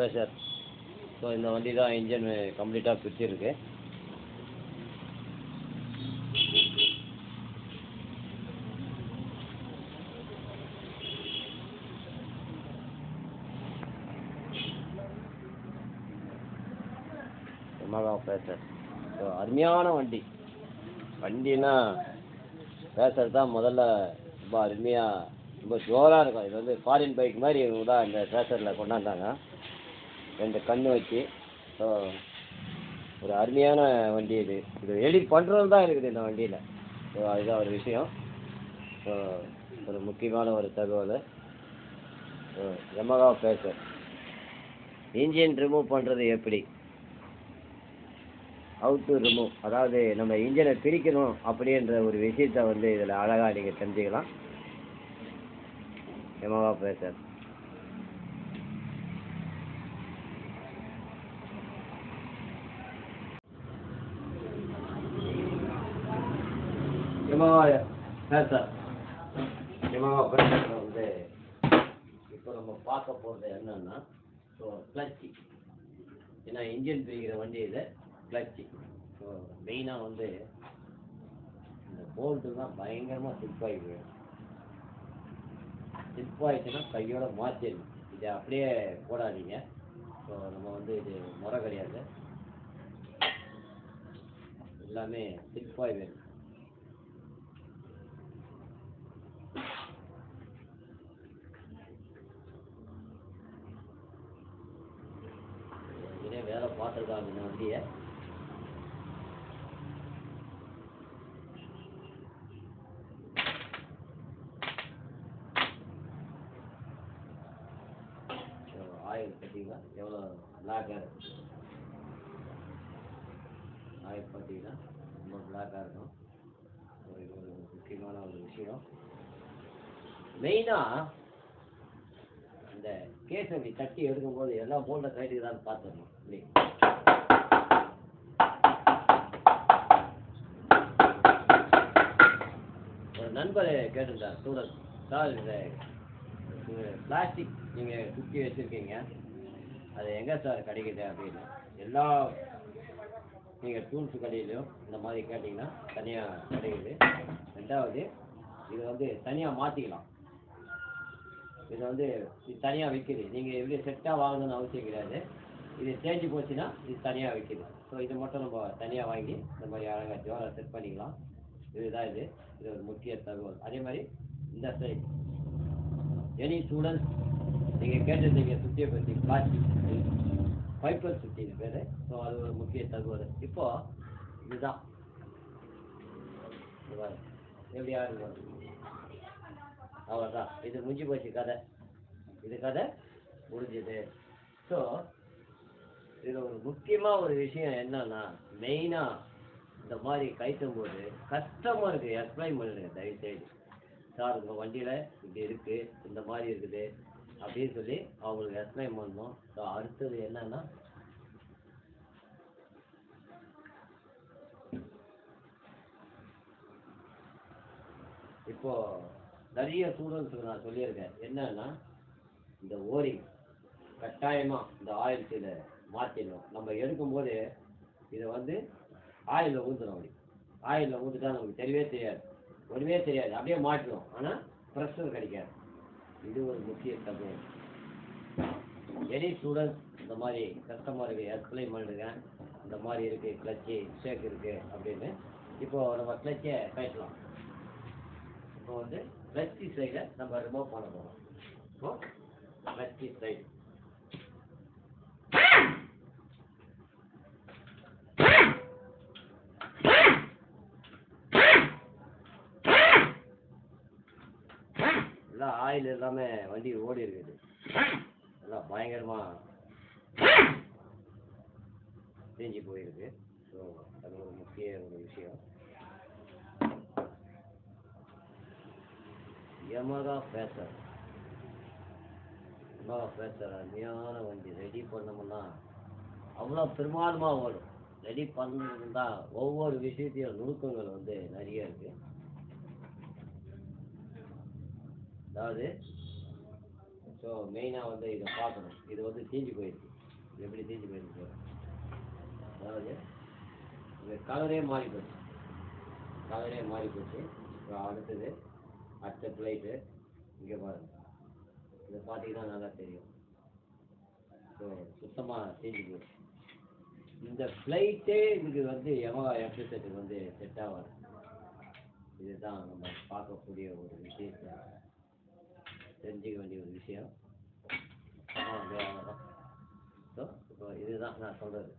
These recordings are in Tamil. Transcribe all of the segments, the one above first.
பேசர் ஸோ இந்த வண்டி தான் இன்ஜின் கம்ப்ளீட்டாக பிரிச்சிருக்கு Yamaha பேசர் ஸோ அருமையான வண்டி வண்டினா பேசர் தான் முதல்ல ரொம்ப அருமையாக ரொம்ப ஜோராக இருக்கும் இது வந்து ஃபாரின் பைக் மாதிரி இவங்க தான் இந்த பேசரில் கொண்டாந்தாங்க ரெண்டு கண்ணு வச்சு ஸோ ஒரு அருமையான வண்டி இது இது எடிட் பண்ணுறது தான் இருக்குது இந்த வண்டியில் ஸோ அதுதான் ஒரு விஷயம் ஸோ ஒரு முக்கியமான ஒரு தகவல் so Yamaha Fazer engine remove பண்ணுறது எப்படி ஹவு டு ரிமூவ் அதாவது நம்ம இன்ஜினை பிரிக்கணும் அப்படின்ற ஒரு விஷயத்த வந்து இதில் அழகாக நீங்கள் தெரிஞ்சுக்கலாம் Yamaha Fazer Yamaha Fazer Yamaha Fazer வந்து இப்போ நம்ம பார்க்க போகிறது என்னன்னா ஸோ கிளச்சி ஏன்னா இன்ஜின் பிரிக்கிற வண்டி இது கிளச்சி ஸோ மெயினாக வந்து இந்த போல்ட்டு தான் பயங்கரமாக ஸ்லிப்பாகி போயிடும் ஸ்லிப் ஆயிடுச்சுன்னா கையோட மாற்றிடணும் இதை அப்படியே போடாதீங்க ஸோ நம்ம வந்து இது முறை கிடையாது எல்லாமே ஸ்லிப்பாகி வேணும் இதே வேலை பார்த்துருக்காங்க இந்த வண்டியை ஆயில் பார்த்தீங்கன்னா எவ்வளோ பிளாக்காக இருக்கு ஆயில் பார்த்தீங்கன்னா ரொம்ப பிளாக்காக இருக்கும் ஒரு ஒரு முக்கியமான ஒரு விஷயம் மெயினாக இந்த கேஸ் அப்படி தட்டி எடுக்கும்போது எல்லா போல்ட கைட்டுக்கு தான் பார்த்துடணும் இப்படி ஒரு நண்பர் கேட்டிருந்தார் ஸ்டூடெண்ட் சார் இந்த பிளாஸ்டிக் நீங்கள் சுற்றி வச்சுருக்கீங்க அது எங்கே சார் கிடைக்குது அப்படின்னு எல்லா நீங்கள் டூல்ஸ் கடையிலையும் இந்த மாதிரி கேட்டிங்கன்னா தனியாக கிடைக்குது ரெண்டாவது இது வந்து தனியாக மாற்றிக்கலாம் இது வந்து இது தனியாக விற்கிது நீங்கள் எப்படி செட்டாக வாங்கணும்னு அவசியம் கிடையாது இது தேஞ்சு போச்சுன்னா இது தனியாக விற்கிது ஸோ இது மட்டும் நம்ம தனியாக வாங்கி இந்த மாதிரி அழகாக ஜோராக செட் பண்ணிக்கலாம் இதுதான் இது இது ஒரு முக்கிய தகவல் அதே மாதிரி இந்த சைடு எனி ஸ்டூடெண்ட்ஸ் நீங்கள் கேட்டிருந்தீங்க சுற்றியை பற்றி பிளாஸ்டிக் பைப்பர் சுற்றின்னு பேர் ஸோ அது ஒரு முக்கிய தகவல் இப்போ இதுதான் இது பாரு. எப்படி ஆடுங்க அவ்வளோதான் இது முடிஞ்சு போச்சு கதை இது கதை முடிஞ்சுது ஸோ இதில் ஒரு முக்கியமாக ஒரு விஷயம் என்னன்னா மெயினாக இந்த மாதிரி கைட்டும் போது கஸ்டமருக்கு எக்ஸ்பிளைன் பண்ணிடுங்க தயவுசெய்து சார் உங்கள் வண்டியில் இப்படி இருக்குது இந்த மாதிரி இருக்குது அப்படின்னு சொல்லி அவங்களுக்கு எக்ஸ்பிளைன் பண்ணணும் ஸோ அடுத்தது என்னன்னா இப்போ நிறைய ஸ்டூடெண்ட்ஸுக்கு நான் சொல்லியிருக்கேன் என்னன்னா இந்த ஓரிங் கட்டாயமாக இந்த ஆயில் இதை மாற்றிடணும் நம்ம எடுக்கும்போது இதை வந்து ஆயிலில் ஊற்றுறோம் அப்படி ஆயிலில் ஊற்றிட்டா நமக்கு தெரியவே தெரியாது ஒன்றுமே தெரியாது அப்படியே மாட்டுறோம் ஆனால் ப்ரெஷர் கிடைக்காது இது ஒரு முக்கிய தகவல் எனி ஸ்டூடெண்ட்ஸ் இந்த மாதிரி கஸ்டமருக்கு எக்ஸ்பிளைன் பண்ணுங்க இந்த மாதிரி இருக்குது கிளச்சு ஷேக் இருக்குது அப்படின்னு இப்போ நம்ம கிளச்சை கட்டலாம் இப்போ வந்து கிளச்சி சைடை நம்ம ரிமூவ் பண்ண போகிறோம் இப்போ கிளச்சி சைடு எல்லாம் ஆயில் எல்லாமே வண்டி ஓடி இருக்குது எல்லாம் பயங்கரமா தேஞ்சு போயிருக்கு ஸோ அது ஒரு முக்கிய ஒரு விஷயம் யமகா பேசர் யமகா பேசர் அருமையான வண்டி ரெடி பண்ணோம்னா அவ்வளோ பெரும்பாலுமாக ஓடும் ரெடி பண்ணிருந்தா ஒவ்வொரு விஷயத்தையும் நுணுக்கங்கள் வந்து நிறைய இருக்கு அதாவது ஸோ மெயினாக வந்து இதை பார்க்கணும் இது வந்து தீஞ்சு போயிருக்கு எப்படி தேஞ்சு போயிருக்கு அதாவது இந்த கலரே மாறி போச்சு கலரே மாறி போச்சு இப்போ அடுத்தது அடுத்த பிளேட்டு இங்கே பாருங்க இதை பார்த்தீங்கன்னா நல்லா தெரியும் ஸோ சுத்தமாக தேஞ்சு போச்சு இந்த ஃப்ளைட்டே இதுக்கு வந்து எமகா எஃப்டி செட்டுக்கு வந்து செட் ஆகாது இதுதான் நம்ம பார்க்கக்கூடிய ஒரு விஷயத்தை தெரிஞ்சுக்க வேண்டிய ஒரு விஷயம் ஸோ இப்போ இதுதான் நான் சொல்கிறது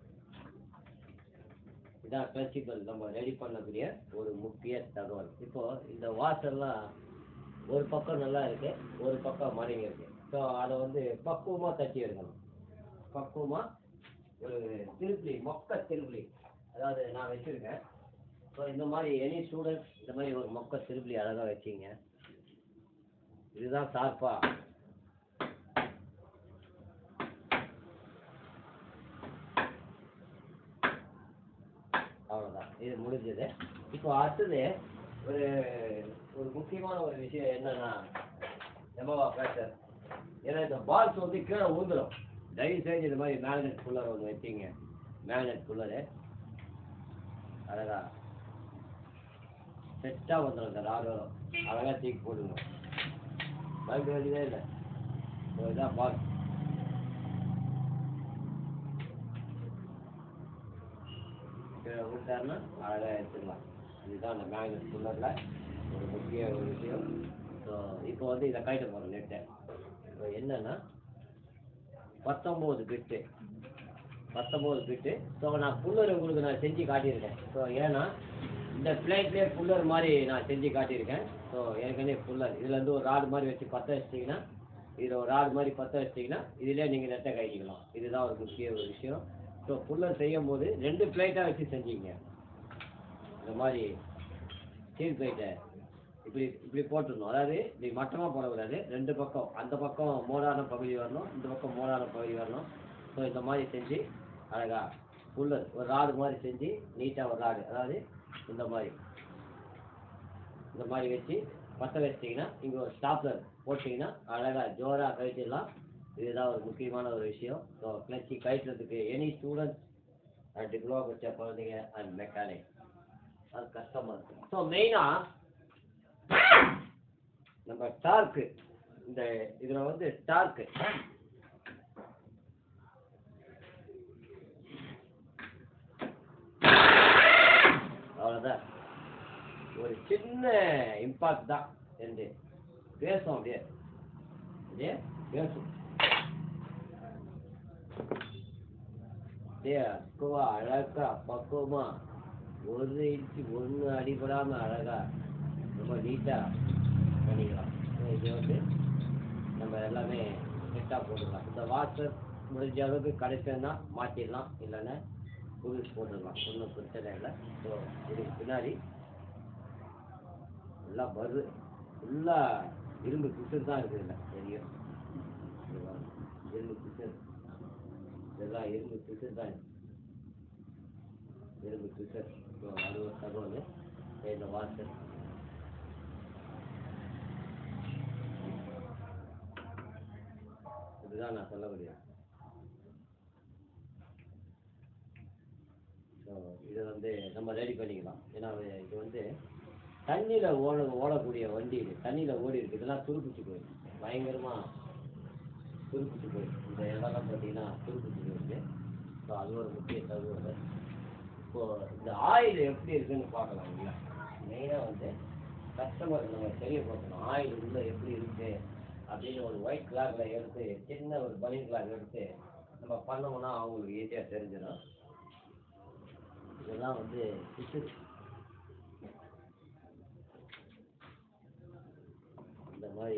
இதான் பிரின்சிபல் நம்ம ரெடி பண்ணக்கூடிய ஒரு முக்கிய தகவல் இப்போ இந்த வாசல்லாம் ஒரு பக்கம் நல்லா இருக்கு ஒரு பக்கம் மடங்கி இருக்கு ஸோ அதை வந்து பக்குவமாக தட்டி எடுக்கணும் பக்குவமாக ஒரு திருப்பிலி மொக்க திருப்பிலி அதாவது நான் வச்சுருக்கேன் ஸோ இந்த மாதிரி எனி ஸ்டூடெண்ட் இந்த மாதிரி ஒரு மொக்க திருப்பிலி அழகாக வச்சிங்க இதுதான் சார்பா அவ்வளோதான் இது முடிஞ்சது இப்போ அடுத்தது ஒரு ஒரு முக்கியமான ஒரு விஷயம் என்னன்னா எமவா பேட்டர் ஏன்னா இந்த பால்ஸ் வந்து கீழே ஊந்துடும் தயவு செஞ்சு இந்த மாதிரி மேக்னெட் குள்ளர் ஒன்று வச்சிங்க மேக்னெட் குள்ளரு அழகா செட்டாக வந்துடும் இந்த ராகம் அழகாக தூக்கி போடுங்க பயப்பட வேண்டியதே இல்லை ஸோ இதான் பால் கீழே விட்டாருன்னா அழகாக எடுத்துக்கலாம் இதுதான் அந்த மேக்னெட் குள்ளரில் ஒரு முக்கிய ஒரு விஷயம் ஸோ இப்போ வந்து இதை கைட்ட போகிறோம் நெட்டை இப்போ என்னன்னா பத்தொம்போது பிட்டு பத்தொம்போது பிட்டு ஸோ நான் புல்லர் உங்களுக்கு நான் செஞ்சு காட்டியிருக்கேன் ஸோ ஏன்னா இந்த பிளேட்லேயே புல்லர் மாதிரி நான் செஞ்சு காட்டியிருக்கேன் ஸோ ஏற்கனவே புல்லர் இதில் இருந்து ஒரு ராடு மாதிரி வச்சு பற்ற வச்சிட்டிங்கன்னா இதில் ஒரு ராடு மாதிரி பற்ற வச்சிட்டிங்கன்னா இதிலே நீங்கள் நெட்டை கட்டிக்கலாம் இதுதான் ஒரு முக்கிய ஒரு விஷயம் ஸோ புல்லர் செய்யும் போது ரெண்டு பிளேட்டாக வச்சு செஞ்சீங்க இந்த மாதிரி ஸ்டீல் பிளேட்டை இப்படி இப்படி போட்டுடணும் அதாவது இப்படி மட்டமாக போடக்கூடாது ரெண்டு பக்கம் அந்த பக்கம் மோடான பகுதி வரணும் இந்த பக்கம் மோடான பகுதி வரணும் ஸோ இந்த மாதிரி செஞ்சு அழகா புல்லர் ஒரு ராடு மாதிரி செஞ்சு நீட்டாக ஒரு ராடு அதாவது இந்த மாதிரி இந்த மாதிரி வச்சு பற்ற வச்சிட்டிங்கன்னா இங்கே ஒரு ஸ்டாப்லர் போட்டிங்கன்னா அழகாக ஜோராக கழிச்சிடலாம் இதுதான் ஒரு முக்கியமான ஒரு விஷயம் ஸோ கிளச்சி கழிக்கிறதுக்கு எனி ஸ்டூடெண்ட்ஸ் அண்ட் டிப்ளமோ படித்த குழந்தைங்க அண்ட் மெக்கானிக் அது கஷ்டமாக இருக்கும் ஸோ மெயினாக நம்ம டார்க்கு இந்த இதில் வந்து டார்க்கு அவ்வளோதான் ஒரு சின்ன இம்பாக்ட் தான் என்று பேசும் அப்படியே அப்படியே பேசும் அப்படியே அக்குவா அழகா பக்குவமா ஒரு இன்ச்சு ஒன்று அடிபடாம அழகா ரொம்ப நீட்டா பண்ணிக்கலாம் So, இது வந்து நம்ம எல்லாமே செட்டாக போட்டுக்கலாம் இந்த வாட்டர் முடிஞ்ச அளவுக்கு கிடைச்சதுன்னா மாற்றிடலாம் இல்லைன்னா புதுசு போட்டுடலாம் ஒன்றும் பிரச்சனை இல்லை ஸோ இதுக்கு பின்னாடி எல்லாம் பரு ஃபுல்லாக இரும்பு பிசுறு தான் இருக்குது இல்லை தெரியும் இது பாருங்க. இரும்பு பிசுறு இதெல்லாம் இரும்பு பிசுறு தான் இருக்கு. இரும்பு பிசுறு ஸோ அது ஒரு தகவல் இந்த வாட்டர் இதுதான் நான் சொல்ல முடியும் ஸோ இதை வந்து நம்ம ரெடி பண்ணிக்கலாம் ஏன்னா இது வந்து தண்ணியில் ஓட ஓடக்கூடிய வண்டி இது தண்ணியில் ஓடி இருக்கு இதெல்லாம் துருப்பிச்சு போயிருக்கு பயங்கரமாக துருப்பிச்சு போயிருக்கு இந்த இடம்லாம் பார்த்தீங்கன்னா துருப்பிச்சு போயிருக்கு ஸோ அது ஒரு முக்கிய தகவல் இப்போது இந்த ஆயில் எப்படி இருக்குன்னு பார்க்கலாம் இல்லையா மெயினாக வந்து கஸ்டமர் நம்ம தெரியப்படுத்தணும் ஆயில் உள்ள எப்படி இருக்கு அப்படின்னு ஒரு ஒயிட் கிளாக்ல எடுத்து சின்ன ஒரு பனியன் கிளாக் எடுத்து நம்ம பண்ணோம்னா அவங்களுக்கு ஈஸியாக தெரிஞ்சிடும் இதெல்லாம் வந்து பிசுறு இந்த மாதிரி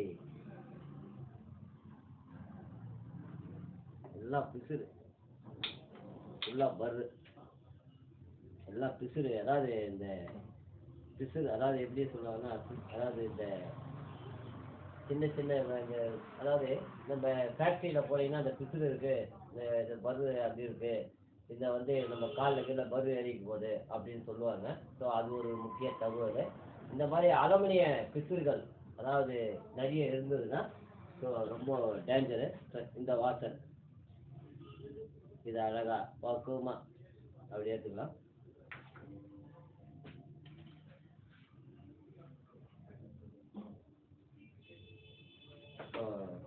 எல்லாம் பிசுறு ஃபுல்லாக பர்ரு எல்லாம் பிசுறு அதாவது இந்த பிசுறு அதாவது எப்படி சொல்லுவாங்கன்னா பி- அதாவது இந்த சின்ன சின்ன இந்த அதாவது நம்ம ஃபேக்ட்ரியில் போனீங்கன்னா அந்த பிசுறு இருக்கு இந்த இந்த பர்ரு அப்படி இருக்கு இந்த வந்து நம்ம காலில் கீழே பர்ரு ஏறிக்கும் போது அப்படின்னு சொல்லுவாங்க ஸோ அது ஒரு முக்கிய தகவல் இந்த மாதிரி அலுமினிய பிசுறுகள் அதாவது நிறைய இருந்ததுன்னா ஸோ ரொம்ப டேஞ்சரு இந்த வாட்டர் இது அழகா பக்குவமா அப்படி எடுத்துக்கலாம் இப்போ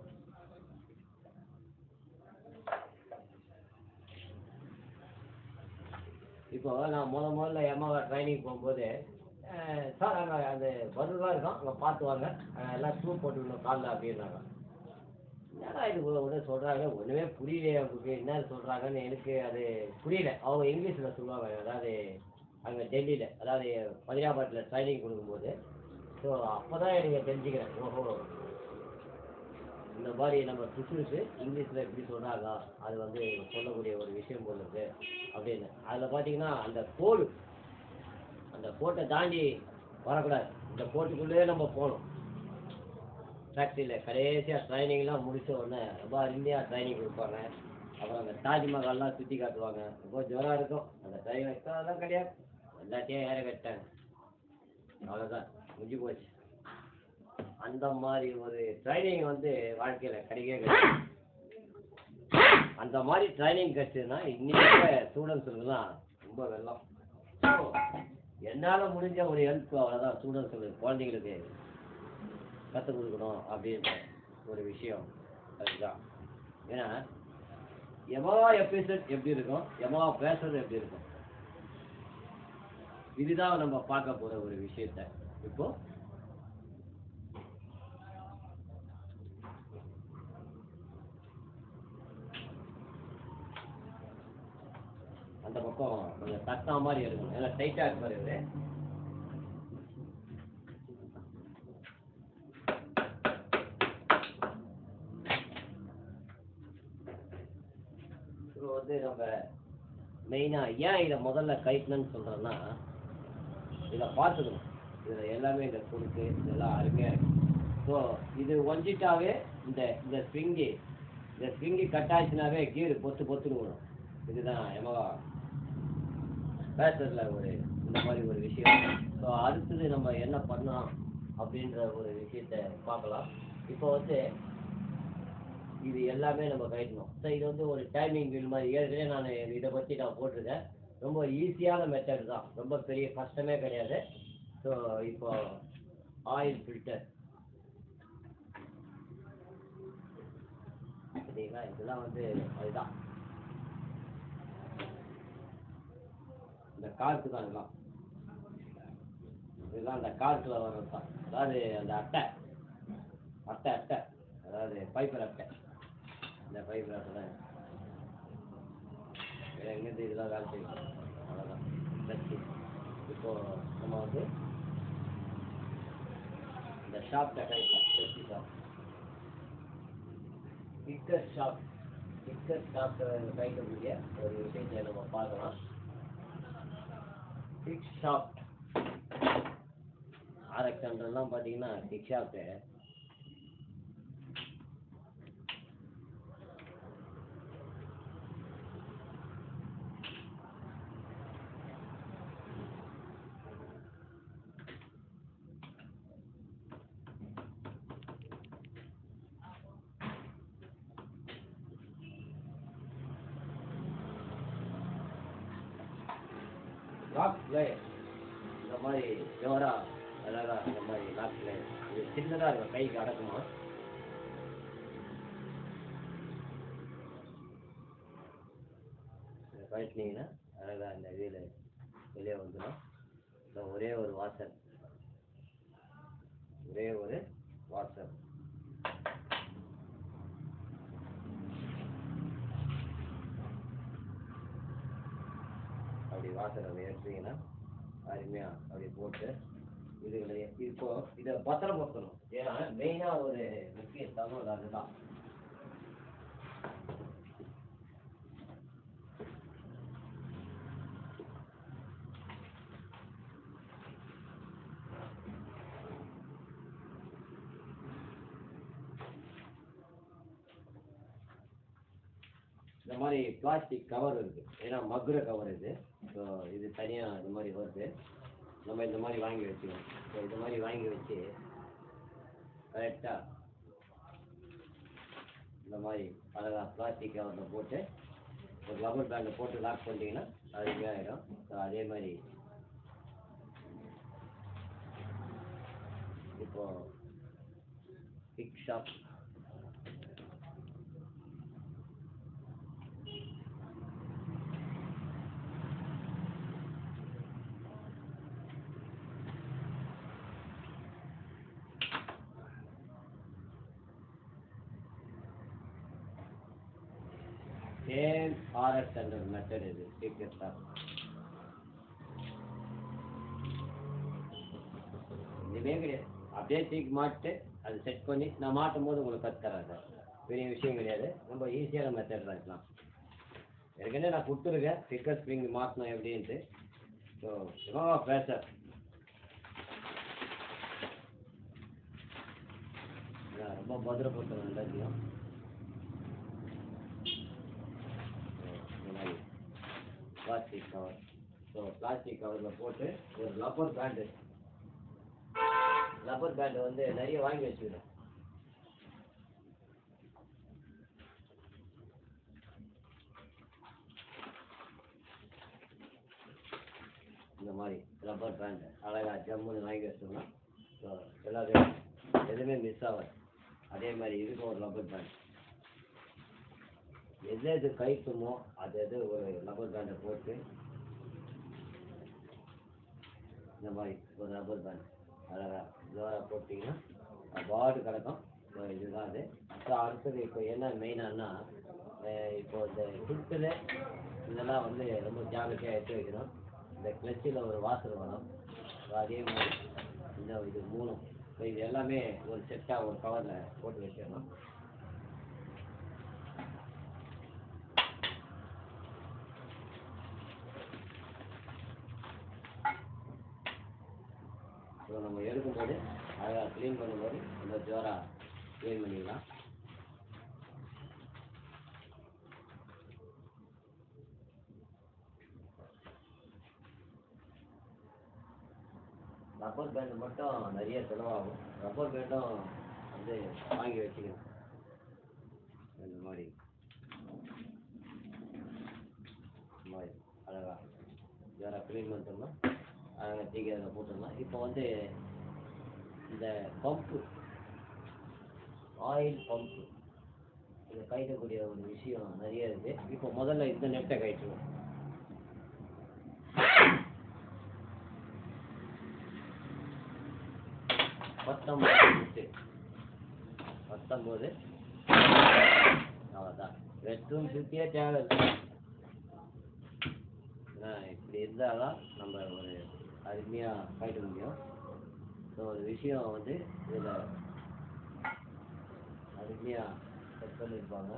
இப்போ நான் முத முதல்ல எம்மாவை ட்ரைனிங் போகும்போது அஹ், சார் அங்கே அந்த பதிலாக இருக்கும் அங்கே பார்த்து வாங்க அஹ், எல்லாம் ஷூ போட்டுக்கணும் காலில் அப்படின்னாங்க என்னடா இது ஒன்று சொல்கிறாங்க ஒன்றுமே புரியலையே அவங்களுக்கு என்ன சொல்கிறாங்கன்னு எனக்கு அது புரியல அவங்க இங்கிலீஷில் சொல்லுவாங்க அதாவது அங்கே டெல்லியில் அதாவது பஞ்சாபாத்தில் ட்ரைனிங் கொடுக்கும்போது ஸோ அப்போ தான் எனக்கு தெரிஞ்சுக்கிறேன் ஓஹோ இந்த மாதிரி நம்ம சுசுருக்கு இங்கிலீஷில் எப்படி சொல்கிறாங்க அது வந்து சொல்லக்கூடிய ஒரு விஷயம் போல இருக்கு அப்படின்னு அதில் பார்த்தீங்கன்னா அந்த கோடு அந்த கோட்டை தாண்டி வரக்கூடாது இந்த கோட்டுக்குள்ளேயே நம்ம போகணும் ஃபேக்ட்ரியில் கடைசியாக ட்ரைனிங்லாம் முடிச்ச உடனே ரொம்ப அருமையாக ட்ரைனிங் கொடுப்பாங்க அப்புறம் அந்த தாஜ்மஹால்லாம் சுற்றி காட்டுவாங்க ரொம்ப ஜோராக இருக்கும் அந்த ட்ரைனிங் அதெல்லாம் கிடையாது எல்லாத்தையும் ஏற கட்டாங்க அவ்வளோதான் முடிஞ்சு போச்சு அந்த மாதிரி ஒரு ட்ரைனிங் வந்து வாழ்க்கையில் கிடைக்கவே கிடையாது அந்த மாதிரி ட்ரைனிங் கிடைச்சதுன்னா இன்னைக்கு ஸ்டூடெண்ட்ஸுக்கெல்லாம் ரொம்ப வெள்ளம் என்னால் முடிஞ்ச ஒரு ஹெல்ப் அவ்வளோதான் ஸ்டூடெண்ட்ஸுக்கு குழந்தைங்களுக்கு கற்றுக் கொடுக்கணும் அப்படின்ற ஒரு விஷயம் அதுதான் ஏன்னா எமவா எபிசோட் எப்படி இருக்கும் எமவா பேசுறது எப்படி இருக்கும் இதுதான் நம்ம பார்க்க போற ஒரு விஷயத்த இப்போ அந்த பக்கம் கொஞ்சம் தட்டா மாதிரி இருக்கும் நல்லா டைட்டா இருக்க மாதிரி இருக்கு இப்போ வந்து நம்ம மெயினாக ஏன் இதை முதல்ல கைட்டணும்னு சொல்கிறேன்னா இதை பார்த்துக்கணும் இதில் எல்லாமே இந்த குறுக்கு இதெல்லாம் அருமையாக இருக்கு ஸோ இது ஒஞ்சிட்டாவே இந்த இந்த ஸ்ப்ரிங்கு இந்த ஸ்ப்ரிங்கு கட் ஆச்சுனாவே கீர் பொத்து பொத்துன்னு வரும் இதுதான் எமகா பேசுறதுல ஒரு இந்த மாதிரி ஒரு விஷயம் ஸோ அடுத்தது நம்ம என்ன பண்ணலாம் அப்படின்ற ஒரு விஷயத்த பார்க்கலாம் இப்போ வந்து இது எல்லாமே நம்ம கைட்டணும் ஸோ இது வந்து ஒரு டைமிங் வீல் மாதிரி ஏற்கனவே நான் இதை பற்றி நான் போட்டிருக்கேன் ரொம்ப ஈஸியான மெத்தட் தான் ரொம்ப பெரிய கஷ்டமே கிடையாது ஸோ இப்போ ஆயில் ஃபில்டர் சரிங்களா இதெல்லாம் வந்து அதுதான் இந்த காருக்கு தான் இதெல்லாம் இதெல்லாம் அந்த காருக்குள்ள வர்றது தான் அதாவது அந்த அட்டை அட்டை அட்டை அதாவது பைப்பர் அட்டை இந்த பைப்பர் அட்டை தான் வேற எங்கேருந்து இதெல்லாம் வேலை செய்யும் அவ்வளோதான் சரி இப்போ நம்ம வந்து இந்த shaft type safety shaft picker shaft picker shaft கைக்கக்கூடிய ஒரு விஷயத்தை நம்ம பார்க்கலாம் பிக் ஷாப் ஆர்எக்ஸ் ஹண்ட்ரட்லாம் பார்த்தீங்கன்னா பிக் ஷாப்பு லாக் பிளேயர் இந்த மாதிரி ஜோரா அழகா இந்த மாதிரி லாக் பிளேயர் இது சின்னதாக இருக்கும் கைக்கு அடக்குமா இதை கழட்டினீங்கன்னா அழகா இந்த வீல் வெளியே வந்துடும் இந்த ஒரே ஒரு வாசல் ஒரே ஒரு வாசல் அப்படி வாசல் அப்படி எடுத்தீங்கன்னா அருமையாக அப்படி போட்டு இதுகளை இப்போ இதை பத்திரப்படுத்தணும் ஏன்னா மெயினாக ஒரு முக்கிய தகவல் அதுதான் இந்த மாதிரி பிளாஸ்டிக் கவர் இருக்கு ஏன்னா மக்குற கவர் இது ஸோ இது தனியாக இந்த மாதிரி வருது நம்ம இந்த மாதிரி வாங்கி வச்சுக்கணும் ஸோ இந்த மாதிரி வாங்கி வச்சு கரெக்டாக இந்த மாதிரி அழகா பிளாஸ்டிக் கவரில் போட்டு ஒரு ரப்பர் பேண்டை போட்டு லாக் பண்ணிட்டீங்கன்னா அது இங்கே ஆகிடும் ஸோ அதே மாதிரி இப்போ பிக் ஷாப் சேம் ஆர்எஸ் என்ற மெத்தட் இது பிக் ஷாப் இதுவே கிடையாது அப்படியே தூக்கி மாட்டு அது செட் பண்ணி நான் மாட்டும் போது உங்களுக்கு கற்று தரேன் சார் பெரிய விஷயம் கிடையாது ரொம்ப ஈஸியான மெத்தட் தான் இதெல்லாம் ஏற்கனவே நான் கொடுத்துருக்கேன் பிக்கர் ஸ்ப்ரிங் மாற்றணும் எப்படின்ட்டு ஸோ சிவகா பேசர் ரொம்ப பத்திரப்படுத்தணும் எல்லாத்தையும் பிளாஸ்டிக் கவர் ஸோ பிளாஸ்டிக் கவரில் போட்டு ஒரு ரப்பர் பேண்டு ரப்பர் பேண்டு வந்து நிறைய வாங்கி வச்சுக்கிறேன் இந்த மாதிரி ரப்பர் பேண்ட் அழகா ஜம்முன்னு வாங்கி வச்சோம்னா ஸோ எல்லாத்தையும் எதுவுமே மிஸ் ஆகாது அதே மாதிரி இதுக்கும் ஒரு ரப்பர் பேண்ட் எது எது கைக்குமோ அது எது ஒரு ரப்பர் பேண்டை போட்டு இந்த மாதிரி ஒரு ரப்பர் பேண்ட் அழகா ஜோராக போட்டிங்கன்னா பாடு கிடக்கும் ஸோ இதுதான் அது ஸோ அடுத்தது இப்போ என்ன மெயினானா இப்போ இந்த ஹில்ஸில் இதெல்லாம் வந்து ரொம்ப ஜாகிரதையாக எடுத்து வைக்கணும் இந்த கிளச்சில் ஒரு வாசல் வரும் So அதே மாதிரி இந்த இது மூணும் ஸோ இது எல்லாமே ஒரு செட்டாக ஒரு கவரில் போட்டு வச்சிடணும் ஸோ நம்ம எடுக்கும்போது அழகாக க்ளீன் பண்ணும்போது ரொம்ப ஜோராக க்ளீன் பண்ணிக்கலாம் ரப்பர் பேண்ட் மட்டும் நிறைய செலவாகும் ரப்பர் பேண்டும் வந்து வாங்கி வச்சுக்கணும் இந்த மாதிரி இந்த மாதிரி அழகா வேற க்ளீன் பண்ணிட்டோம்னா அழகாக தூக்கி அதில் போட்டுடலாம் இப்போ வந்து இந்த பம்பு ஆயில் பம்பு இதை கயிட்டக்கூடிய ஒரு விஷயம் நிறைய இருக்கு இப்போ முதல்ல இந்த நெட்டை கயிற்றுவோம் பத்தொம்பது நெட்டு பத்தொம்பது அவ்வளோதான் ரெஸ்ட்ரூம் சுற்றியே தேவை இல்லை ஏன்னா இப்படி இருந்தால் தான் நம்ம ஒரு அருமையாக கயிட்ட முடியும் ஸோ ஒரு விஷயம் வந்து இதில் அருமையாக செட் பண்ணியிருப்பாங்க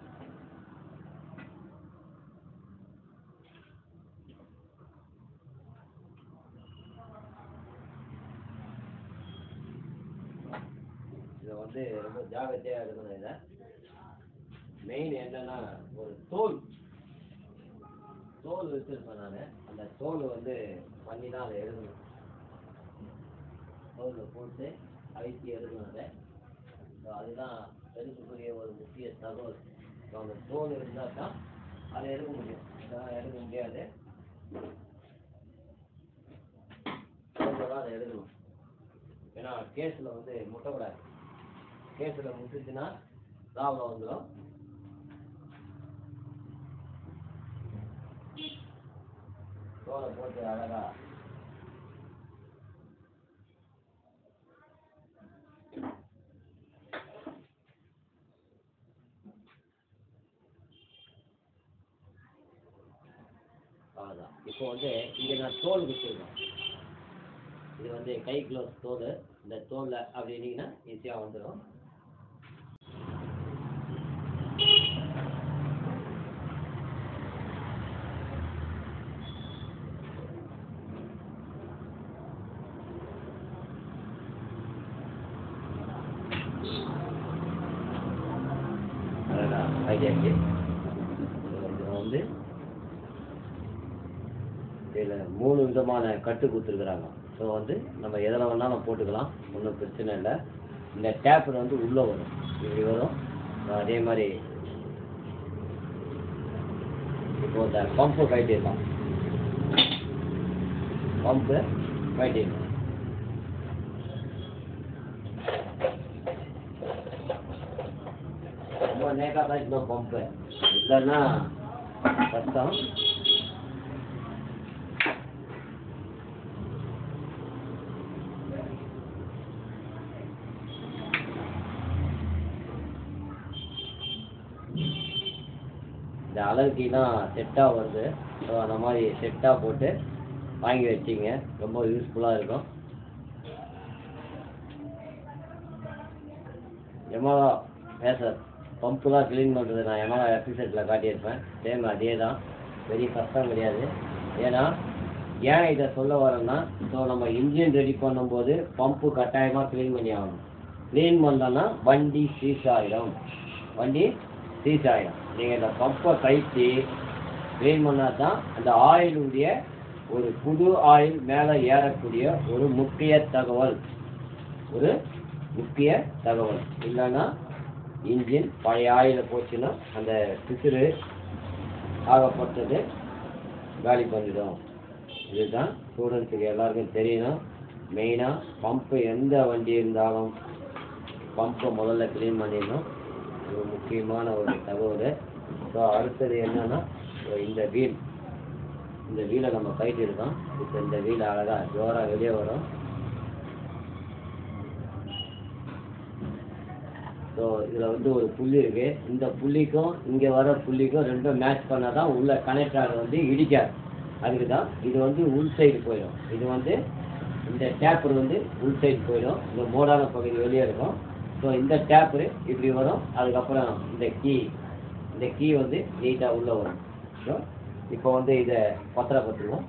இதை வந்து ரொம்ப ஜாகிரதையாக இருக்கணும் இதை மெயின் என்னன்னா ஒரு தோல் தோல் வச்சிருப்பேன் நான் அந்த தோல் வந்து பண்ணி தான் அதை எழுதணும் தோலில் போட்டு அழுத்தி எழுதணும் அதை ஸோ அதுதான் எடுக்கக்கூடிய ஒரு முக்கிய தகவல் ஸோ அந்த தோல் இருந்தால் தான் அதை எடுக்க முடியும் இதெல்லாம் எடுக்க முடியாது தோலில் தான் அதை எழுதணும் ஏன்னா கேஸில் வந்து முட்டக்கூடாது கேஸில் முட்டுச்சுன்னா ப்ராப்ளம் வந்துடும் தோலை போட்டு அழகா அவ்வளோதான் இப்போ வந்து இங்கே நான் தோல் வச்சுருக்கேன் இது வந்து கை க்ளவுஸ் தோல் இந்த தோலில் அப்படின்னீங்கன்னா ஈஸியாக வந்துடும் அதான் ஐடியாச்சு இதில் வந்து இதில் மூணு விதமான கட்டு கொடுத்துருக்குறாங்க ஸோ வந்து நம்ம எதில் வேணாலும் போட்டுக்கலாம் ஒன்றும் பிரச்சனை இல்லை இந்த டேப் வந்து உள்ளே வரும் இப்படி வரும் அதே மாதிரி இப்போ இந்த பம்பு கட்டிடலாம் பம்பு கட்டிடலாம் ரொம்ப நேக்காக கட்டணும் பம்பு இல்லைன்னா கஷ்டம் இந்த அலர்கிலாம் செட்டாக வருது ஸோ அந்த மாதிரி செட்டாக போட்டு வாங்கி வச்சிங்க ரொம்ப யூஸ்ஃபுல்லாக இருக்கும் எமகா பேசர் பம்புலாம் க்ளீன் பண்ணுறது நான் எமகா எபிசெட்டில் காட்டியிருப்பேன் சேம் அதே தான் பெரிய கஷ்டம் கிடையாது ஏன்னா ஏன் இதை சொல்ல வரேன்னா ஸோ நம்ம இன்ஜின் ரெடி பண்ணும்போது பம்பு கட்டாயமாக க்ளீன் பண்ணி ஆகணும் க்ளீன் பண்ணலன்னா வண்டி சீஸ் ஆகிடும் வண்டி சீஸ் ஆகிடும் நீங்கள் இந்த பம்பை கழித்து க்ளீன் பண்ணால் தான் அந்த ஆயிலுடைய ஒரு புது ஆயில் மேலே ஏறக்கூடிய ஒரு முக்கிய தகவல் ஒரு முக்கிய தகவல் இல்லைன்னா இன்ஜின் பழைய ஆயில போச்சுன்னா அந்த பிசுறு ஆகப்பட்டது காலி பண்ணிடும் இதுதான் ஸ்டூடெண்ட்ஸுக்கு எல்லாருக்கும் தெரியணும் மெயினாக பம்பு எந்த வண்டி இருந்தாலும் பம்பை முதல்ல க்ளீன் பண்ணிடணும் ஒரு முக்கியமான ஒரு தகவல் ஸோ அடுத்தது என்னன்னா so இந்த வீல் இந்த வீலை நம்ம கைட்டிருக்கோம் இப்போ இந்த வீல் அழகாக ஜோராக வெளியே வரும் ஸோ இதில் வந்து ஒரு புள்ளி இருக்கு இந்த புள்ளிக்கும் இங்கே வர புள்ளிக்கும் ரெண்டும் மேட்ச் பண்ணால் தான் உள்ள கனெக்டர் வந்து இடிக்காது அதுக்கு தான் இது வந்து உள் சைடு போயிடும் இது வந்து இந்த டேப்பர் வந்து உள் சைடு போயிடும் இந்த மோடான பகுதி வெளியே இருக்கும் ஸோ இந்த டேப்பரு இப்படி வரும் அதுக்கப்புறம் இந்த கீ இந்த கீ வந்து நீட்டாக உள்ளே வரும் ஸோ இப்போ வந்து இதை பத்திர பத்துருவோம்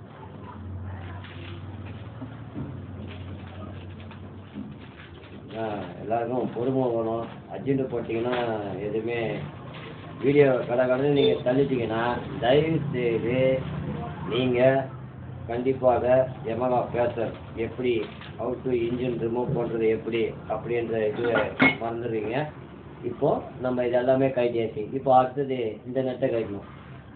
ஆ, எல்லாருக்கும் பொறுமை வேணும் அர்ஜென்ட் போட்டிங்கன்னா எதுவுமே வீடியோ கடை கடை நீங்கள் தள்ளிட்டீங்கன்னா தயவு செய்து நீங்கள் கண்டிப்பாக எமகா பேசர் எப்படி ஹவு டு இன்ஜின் ரிமூவ் பண்ணுறது எப்படி அப்படின்ற இது மறந்துடுறீங்க இப்போ நம்ம இது எல்லாமே கைட்டியாச்சு இப்போ அடுத்தது இந்த நெட்டை கைட்டணும்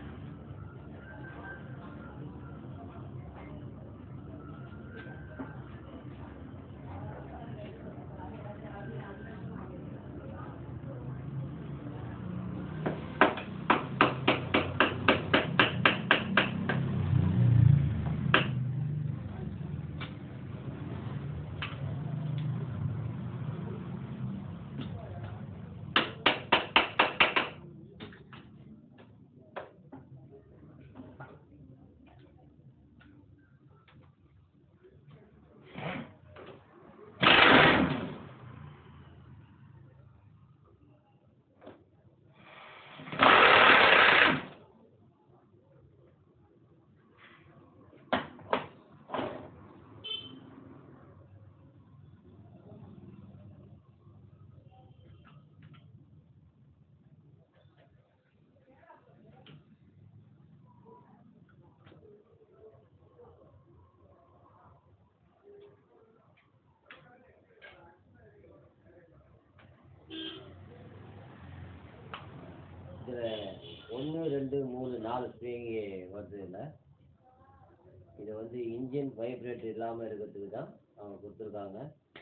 இதில் ஒன்று ரெண்டு மூணு நாலு ஸ்ப்ரிங்கு வருது இல்லை இது வந்து இன்ஜின் வைப்ரேட் இல்லாமல் இருக்கிறதுக்கு தான் அவங்க கொடுத்துருக்காங்க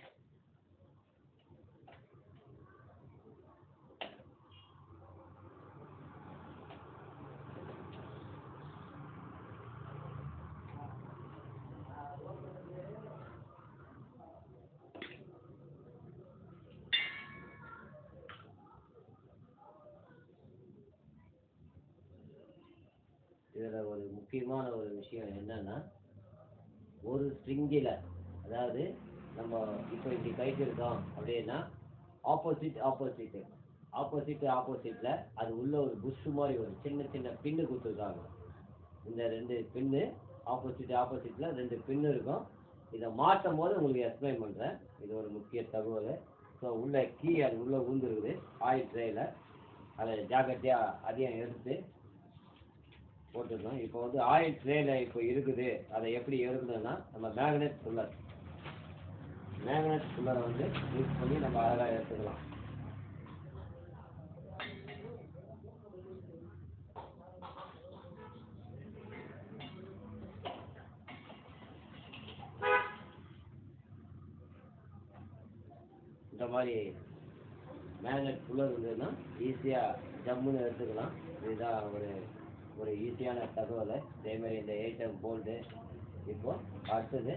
இதில் ஒரு முக்கியமான ஒரு விஷயம் என்னன்னா ஒரு ஸ்ட்ரிங்கில் அதாவது நம்ம இப்போ இப்படி கைட்டு இருக்கோம் அப்படின்னா ஆப்போசிட் ஆப்போசிட்டு ஆப்போசிட் ஆப்போசிட்டில் அது உள்ள ஒரு புஷ் மாதிரி ஒரு சின்ன சின்ன பின்னு கொடுத்துருக்காங்க இந்த ரெண்டு பின்னு ஆப்போசிட் ஆப்போசிட்டில் ரெண்டு பின்னு இருக்கும் இதை மாட்டும் போது உங்களுக்கு எக்ஸ்பிளைன் பண்ணுறேன் இது ஒரு முக்கிய தகவல் ஸோ உள்ள கீ அது உள்ளே ஊந்துருக்குது ஆயில் ட்ரேயில் அதை ஜாக்கிரதையாக அதையும் எடுத்து போட்டுருக்கோம் இப்போ வந்து ஆயில் ட்ரேல இப்போ இருக்குது அதை எப்படி எடுக்கணும்னா நம்ம மேக்னெட் குள்ளர் மேக்னெட் குள்ளரை வந்து யூஸ் பண்ணி நம்ம அழகாக எடுத்துக்கலாம் இந்த மாதிரி மேக்னெட் புல்லர் இருந்ததுன்னா ஈஸியாக ஜம்முன்னு எடுத்துக்கலாம் இதுதான் ஒரு ஒரு ஈஸியான தகவல் அதே மாதிரி இந்த எயிட்டம் போல்டு இப்போ அடுத்தது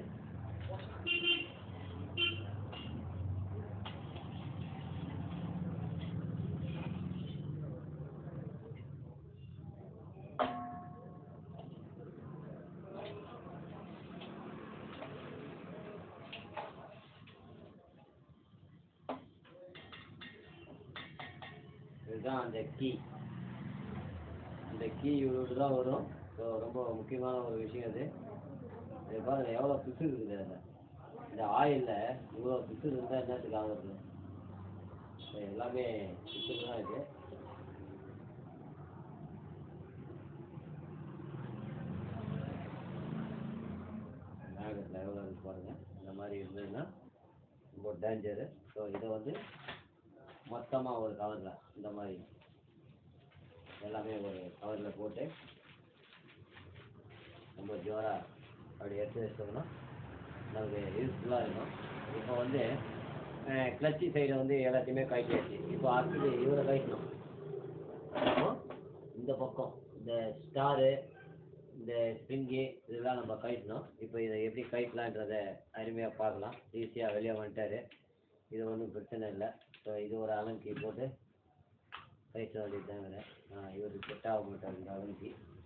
இதுதான் அந்த கீ அந்த கீ இவ்வளோ தான் வரும் ஸோ ரொம்ப முக்கியமான ஒரு விஷயம் அது இது பாருங்க எவ்வளோ பிசு இருக்குது அதில் இந்த ஆயிலில் இவ்வளோ பிசு இருந்தால் என்னத்துக்கு ஆகுது இது எல்லாமே பிசு தான் இது மேகத்தில் எவ்வளோ இருக்கு பாருங்கள் இந்த மாதிரி இருந்ததுன்னா ரொம்ப டேஞ்சரு ஸோ இதை வந்து மொத்தமாக ஒரு கவரில் இந்த மாதிரி எல்லாமே ஒரு கவரில் போட்டு ரொம்ப ஜோராக அப்படி எடுத்து வச்சோம்னா நமக்கு யூஸ்ஃபுல்லாக இருக்கும் இப்போ வந்து கிளச்சி சைடு வந்து எல்லாத்தையுமே கழட்டியாச்சு இப்போ அடுத்தது இவரை கழட்டணும் இப்போ இந்த பக்கம் இந்த ஸ்டாரு இந்த ஸ்ப்ரிங்கு இதெல்லாம் நம்ம கழட்டணும் இப்போ இதை எப்படி கழட்டலான்றதை அருமையாக பார்க்கலாம் ஈஸியாக வெளியே வந்துட்டாரு இது ஒன்றும் பிரச்சனை இல்லை ஸோ இது ஒரு அலங்கி போட்டு கழிச்ச வேண்டியது தான் வேறு இவர் செட் ஆக மாட்டார் இந்த அலங்கி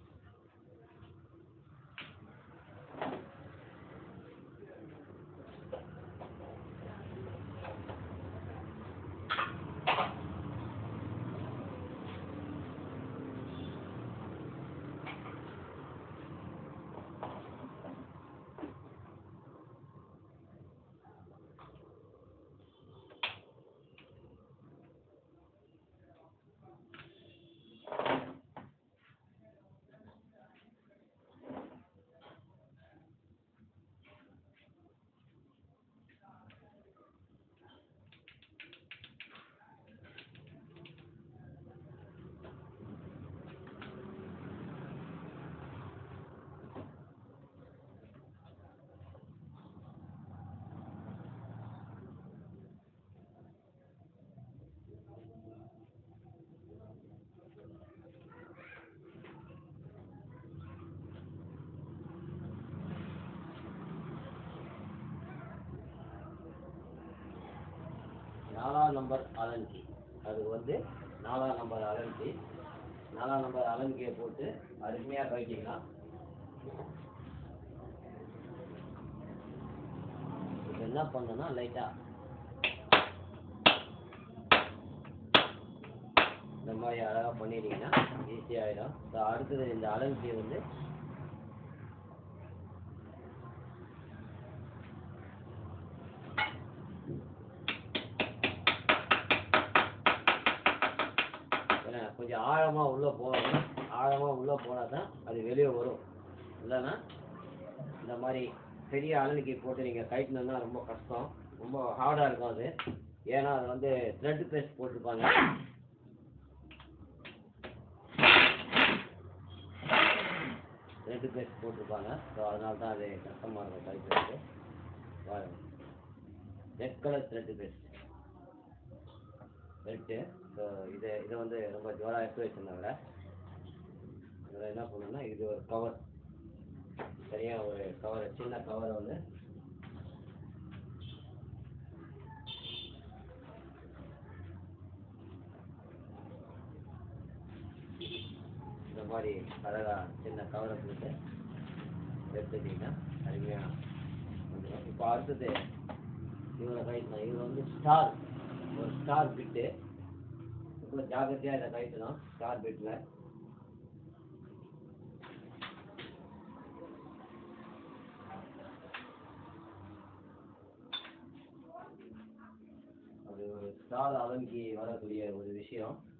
நாலாம் நம்பர் அலங்கி அது வந்து நாலாம் நம்பர் அலங்கி நாலாம் நம்பர் அலங்கியை போட்டு அருமையாக கழட்டிக்கலாம் இப்போ என்ன பண்ணணும்னா லைட்டாக இந்த மாதிரி அழகாக பண்ணிட்டீங்கன்னா ஈஸியாகிடும் ஸோ அடுத்தது இந்த அலங்கியை வந்து ஏன்னா கொஞ்சம் ஆழமாக உள்ளே போகணும் ஆழமாக உள்ளே போனால் தான் அது வெளியே வரும் இல்லைன்னா இந்த மாதிரி பெரிய அலனிக்கு போட்டு நீங்கள் கழட்டணுன்னா ரொம்ப கஷ்டம் ரொம்ப ஹார்டாக இருக்கும் அது ஏன்னா அது வந்து த்ரெட் பேஸ்ட் போட்டிருப்பாங்க த்ரெட் பேஸ்ட் போட்டிருப்பாங்க ஸோ அதனால தான் அது கஷ்டமாக இருக்கும் கழிக்கிறது பாருங்க red colour thread paste red so இதை இதை வந்து ரொம்ப ஜோராக எடுத்து வச்சிருந்தாங்க இதில் என்ன பண்ணணும்னா இது ஒரு கவர் சரியாக ஒரு கவர் சின்ன கவரை வந்து இந்த மாதிரி அழகாக சின்ன கவரை போட்டு எடுத்துட்டீங்கன்னா அருமையாக வந்துடும் இப்போ அடுத்தது இவரை கழிக்கணும் இவர் வந்து ஸ்டார் ஒரு ஸ்டார் பிட்டு ரொம்ப ஜாகிரதையாக இதை கழிக்கணும் ஸ்டார் பிட்டில் அது ஒரு ஸ்டார் அலங்கி வரக்கூடிய ஒரு விஷயம்